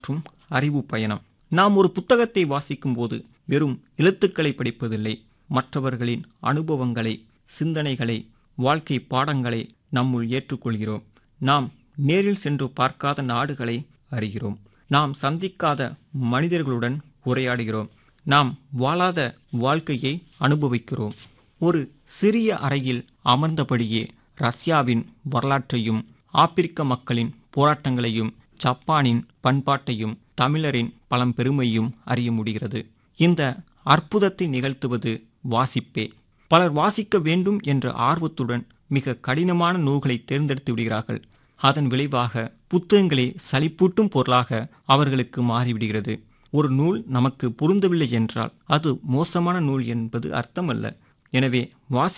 மற்றும் அறிவு பயணம் நாம் ஒரு புத்தகத்தை வாசிக்கும் போது வெறும் எழுத்துக்களை படிப்பதில்லை மற்றவர்களின் அனுபவங்களை சிந்தனைகளை வாழ்க்கை பாடங்களை நம்முள் ஏற்றுக்கொள்கிறோம் நாம் நேரில் சென்று பார்க்காத நாடுகளை அறிகிறோம் நாம் சந்திக்காத மனிதர்களுடன் உரையாடுகிறோம் நாம் வாழாத வாழ்க்கையை அனுபவிக்கிறோம் ஒரு சிறிய அறையில் அமர்ந்தபடியே ரஷ்யாவின் வரலாற்றையும் ஆப்பிரிக்க மக்களின் போராட்டங்களையும் ஜப்பானின் பண்பாட்டையும் தமிழரின் பழம்பெருமையும் அறிய முடிகிறது இந்த அற்புதத்தை நிகழ்த்துவது வாசிப்பே பலர் வாசிக்க வேண்டும் என்ற ஆர்வத்துடன் மிக கடினமான நூல்களை தேர்ந்தெடுத்து விடுகிறார்கள் அதன் விளைவாக புத்தகங்களே சலிப்பூட்டும் பொருளாக அவர்களுக்கு மாறிவிடுகிறது ஒரு நூல் நமக்கு பொருந்தவில்லை என்றால் அது மோசமான நூல் என்பது அர்த்தமல்ல எனவே வாசி